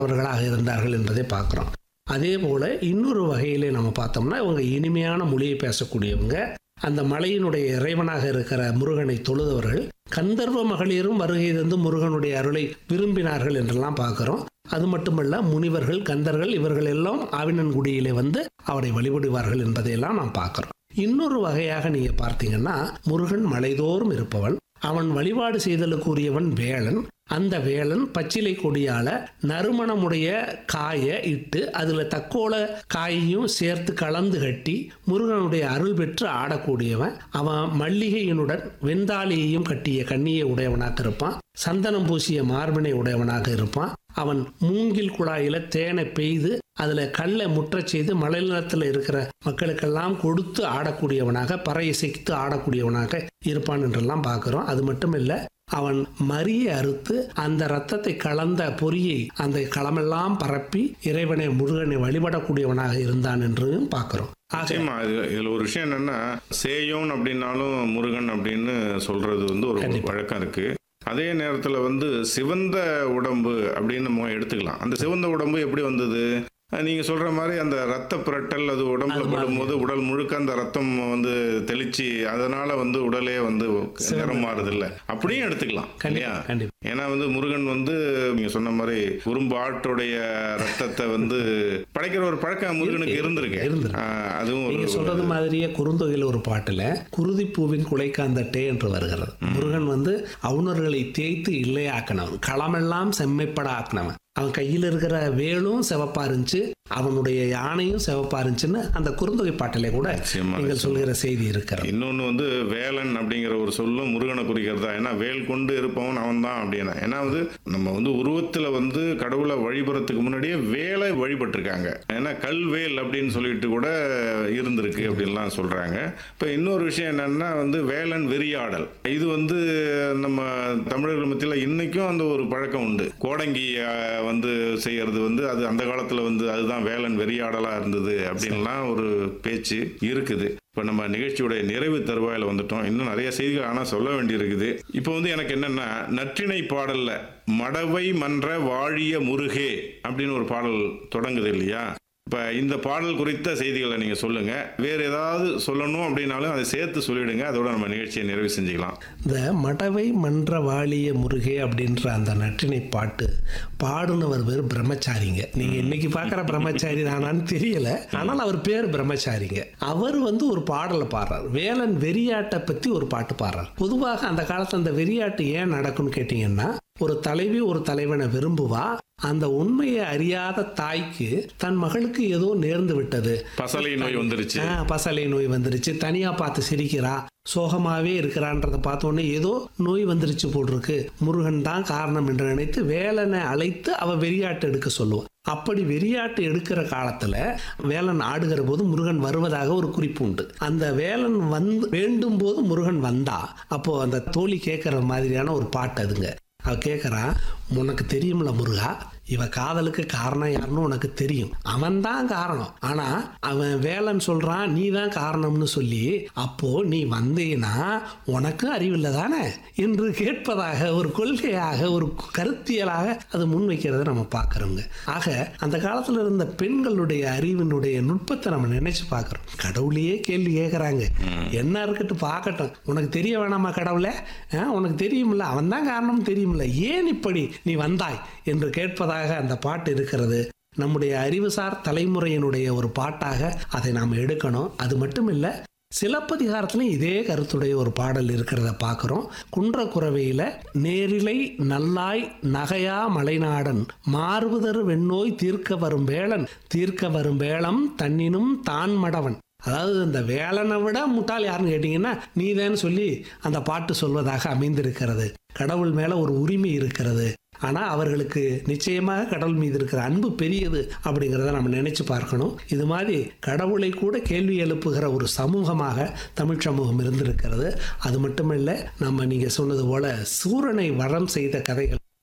அவர்களாக இருந்தார்கள் என்பதை பார்க்குறோம் அதே போல் இன்னொரு வகையிலே நம்ம பார்த்தோம்னா இவங்க இனிமையான மொழியை பேசக்கூடியவங்க அந்த மலையினுடைய இறைவனாக இருக்கிற முருகனை தொழுதவர்கள் கந்தர்வ மகளிரும் வருகை தந்து முருகனுடைய அருளை விரும்பினார்கள் என்றெல்லாம் பார்க்குறோம் அது மட்டுமல்ல முனிவர்கள் கந்தர்கள் இவர்கள் எல்லாம் ஆவினன்குடியிலே வந்து அவரை வழிபடுவார்கள் என்பதையெல்லாம் நாம் பார்க்குறோம் இன்னொரு வகையாக நீங்க பார்த்தீங்கன்னா முருகன் மலைதோறும் இருப்பவன் அவன் வழிபாடு செய்தலுக்குரியவன் வேளன் அந்த வேளன் பச்சிலை கொடியால நறுமணமுடைய காயை இட்டு அதுல தக்கோல காயையும் சேர்த்து கலந்து கட்டி முருகனுடைய அருள் பெற்று ஆடக்கூடியவன் அவன் மல்லிகையினுடன் வெந்தாலியையும் கட்டிய கண்ணியை உடையவனாக இருப்பான் சந்தனம் பூசிய மார்பினை உடையவனாக இருப்பான் அவன் மூங்கில் குழாயில தேனை பெய்து அதுல கல்லை முற்றச் செய்து மலை நிலத்துல இருக்கிற மக்களுக்கெல்லாம் கொடுத்து ஆடக்கூடியவனாக பறை இசைத்து ஆடக்கூடியவனாக இருப்பான் என்றெல்லாம் பார்க்கிறோம் அது மட்டும் இல்ல அவன் மறியை அறுத்து அந்த ரத்தத்தை கலந்த பொறியை அந்த களமெல்லாம் பரப்பி இறைவனை முருகனை வழிபடக்கூடியவனாக இருந்தான் என்றும் பார்க்கிறோம் ஆக நிச்சயமா இது இதுல ஒரு விஷயம் என்னன்னா சேயோன் அப்படின்னாலும் முருகன் அப்படின்னு சொல்றது வந்து ஒரு கண்டிப்பா. வழக்கம் இருக்கு அதே நேரத்துல வந்து சிவந்த உடம்பு அப்படின்னு நம்ம எடுத்துக்கலாம் அந்த சிவந்த உடம்பு எப்படி வந்தது அஹ் நீங்க சொல்ற மாதிரி அந்த ரத்த புரட்டல் அது உடம்புல அது மாதிரி. படும்போது உடல் முழுக்க அந்த ரத்தம் வந்து தெளிச்சு அதனால வந்து உடலே வந்து நிறம் மாறுது இல்ல அப்படியும் எடுத்துக்கலாம் இல்லையா கண்டிப்பா கண்டிப்பா ஏன்னா வந்து முருகன் வந்து நீங்க சொன்ன மாதிரி குறும்பு ஆட்டுடைய ரத்தத்தை வந்து படைக்கிற ஒரு பழக்கம் முருகனுக்கு இருந்திருக்கு இருந்திருக்கு. ஆஹ் அதுவும் ஒரு நீங்க சொல்றது மாதிரியே குறுந்தொகையில் ஒரு பாட்டுல குருதி பூவின் குலைக்காந்தட்டே என்று வருகிறது முருகன் வந்து அவுணர்களை தேய்த்து இல்லையாக்கினவன் களமெல்லாம் செம்மைப்பட ஆக்கினவன் அவன் கையில் இருக்கிற வேலும் சிவப்பா இருந்துச்சு அவனுடைய யானையும் சிவப்பா இருந்துச்சுன்னு அந்த குறுந்தொகை பாட்டிலே கூட நிச்சயமா, நீங்கள் சொல்கிற செய்தி இருக்கிறது இன்னொன்னு வந்து வேலன் அப்படிங்கிற ஒரு சொல்லும் முருகனை குறிக்கிறதா ஏன்னா வேல் கொண்டு இருப்பவன் அவன் தான் அப்படின்னா ஏன்னா வந்து நம்ம வந்து உருவத்துல வந்து கடவுளை வழிபடுறதுக்கு முன்னாடியே வேலை வழிபட்டிருக்காங்க ஏன்னா கல்வேல் அப்படின்னு சொல்லிட்டு கூட இருந்திருக்கு அப்படின்லாம் சொல்றாங்க இப்ப இன்னொரு விஷயம் என்னன்னா வந்து வேலன் வெறியாடல் இது வந்து நம்ம தமிழர்கள் மத்தியில் இன்னைக்கும் அந்த ஒரு பழக்கம் உண்டு கோடங்கி அஹ், வந்து செய்யறது வந்து அது அந்த காலத்துல வந்து அதுதான் வேலன் வெறியாடலா இருந்தது அப்படின்லாம் ஒரு பேச்சு இருக்குது இப்போ நம்ம நிகழ்ச்சியுடைய நிறைவு தருவாயில் வந்துட்டோம் இன்னும் நிறைய செய்திகள் ஆனால் சொல்ல வேண்டியிருக்குது இப்போ வந்து எனக்கு என்னன்னா நற்றிணை பாடல்ல மடவை மன்ற வாழிய முருகே அப்படின்னு ஒரு பாடல் தொடங்குது இல்லையா இப்போ இந்த பாடல் குறித்த செய்திகளை நீங்கள் சொல்லுங்க வேற ஏதாவது சொல்லணும் அப்படின்னாலும் அதை சேர்த்து சொல்லிடுங்க அதோட நம்ம நிகழ்ச்சியை நிறைவு செஞ்சுக்கலாம் இந்த மடவை மன்ற வாழிய முருகே அப்படின்ற அந்த நற்றினை பாட்டு பாடுனவர் பேர் பிரம்மச்சாரிங்க நீங்க இன்னைக்கு பார்க்குற பிரம்மச்சாரி தானான்னு தெரியல ஆனால் அவர் பேர் பிரம்மச்சாரிங்க அவர் வந்து ஒரு பாடலை பாடுறார் வேலன் வெறியாட்டை பத்தி ஒரு பாட்டு பாடுறார் பொதுவாக அந்த காலத்துல அந்த வெறியாட்டு ஏன் நடக்கும்னு கேட்டீங்கன்னா ஒரு தலைவி ஒரு தலைவனை விரும்புவா அந்த உண்மையை அறியாத தாய்க்கு தன் மகளுக்கு ஏதோ நேர்ந்து விட்டது பசலை நோய் வந்துருச்சு ஆ, பசலை நோய் வந்துருச்சு தனியா பார்த்து சிரிக்கிறா சோகமாவே இருக்கிறான்றத பார்த்தோன்னே ஏதோ நோய் வந்துருச்சு போட்டிருக்கு முருகன் தான் காரணம் என்று நினைத்து வேலனை அழைத்து அவ வெறியாட்டு எடுக்க சொல்லுவான் அப்படி வெறியாட்டு எடுக்கிற காலத்துல வேலன் ஆடுகிற போது முருகன் வருவதாக ஒரு குறிப்பு உண்டு அந்த வேலன் வந்து வேண்டும் போது முருகன் வந்தா அப்போ அந்த தோழி கேட்கற மாதிரியான ஒரு பாட்டு அதுங்க அவ கேட்கறா உனக்கு தெரியும்ல முருகா இவ காதலுக்கு காரணம் யாருன்னு உனக்கு தெரியும் அவன் தான் காரணம் ஆனா அவன் வேலன் சொல்றான் நீ தான் காரணம்னு சொல்லி அப்போ நீ வந்தீன்னா உனக்கு அறிவில்லை தானே என்று கேட்பதாக ஒரு கொள்கையாக ஒரு கருத்தியலாக அது முன்வைக்கிறத நம்ம பார்க்குறோங்க ஆக அந்த காலத்துல இருந்த பெண்களுடைய அறிவினுடைய நுட்பத்தை நம்ம நினைச்சு பார்க்குறோம் கடவுளையே கேள்வி கேட்குறாங்க என்ன இருக்கட்டும் பார்க்கட்டும் உனக்கு தெரிய வேணாமா கடவுளே ஆ, உனக்கு தெரியுமில்ல அவன் தான் காரணம் தெரியுமில்ல ஏன் இப்படி நீ வந்தாய் என்று கேட்பதாக அந்த பாட்டு இருக்கிறது நம்முடைய அறிவுசார் தலைமுறையினுடைய ஒரு பாட்டாக அதை நாம் எடுக்கணும் அது மட்டும் இல்லை சிலப்பதிகாரத்திலும் இதே கருத்துடைய ஒரு பாடல் இருக்கிறத பார்க்குறோம் குன்றக்குறவையில் நேரிலை நல்லாய் நகையா மலைநாடன் மார்புதரு வெண்ணோய் தீர்க்க வரும் வேளன் தீர்க்க வரும் வேளம் தன்னினும் தான் மடவன் அதாவது இந்த வேலனை விட முட்டாள் யாருன்னு கேட்டிங்கன்னா நீதேன்னு சொல்லி அந்த பாட்டு சொல்வதாக அமைந்திருக்கிறது கடவுள் மேல ஒரு உரிமை இருக்கிறது ஆனா அவர்களுக்கு நிச்சயமாக கடவுள் மீது இருக்கிற அன்பு பெரியது அப்படிங்கிறத நம்ம நினைச்சு பார்க்கணும் இது மாதிரி கடவுளை கூட கேள்வி எழுப்புகிற ஒரு சமூகமாக தமிழ் சமூகம் இருந்திருக்கிறது அது மட்டுமல்ல நம்ம நீங்க சொன்னது போல சூரனை வரம் செய்த கதைகள்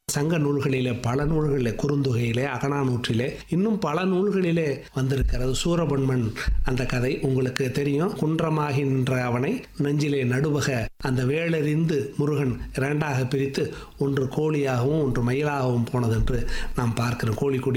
சங்க நூல்களிலே பல நூல்களிலே குறுந்தொகையிலே அகனானூற்றிலே இன்னும் பல நூல்களிலே வந்திருக்கிறது சூரபன்மன் அந்த கதை உங்களுக்கு தெரியும் குன்றமாகி நின்ற அவனை நெஞ்சிலே நடுவக அந்த வேளறிந்து முருகன் இரண்டாக பிரித்து ஒன்று கோழியாகவும் ஒன்று மயிலாகவும் போனதென்று நாம் பார்க்கிறோம் கோழிக்குடி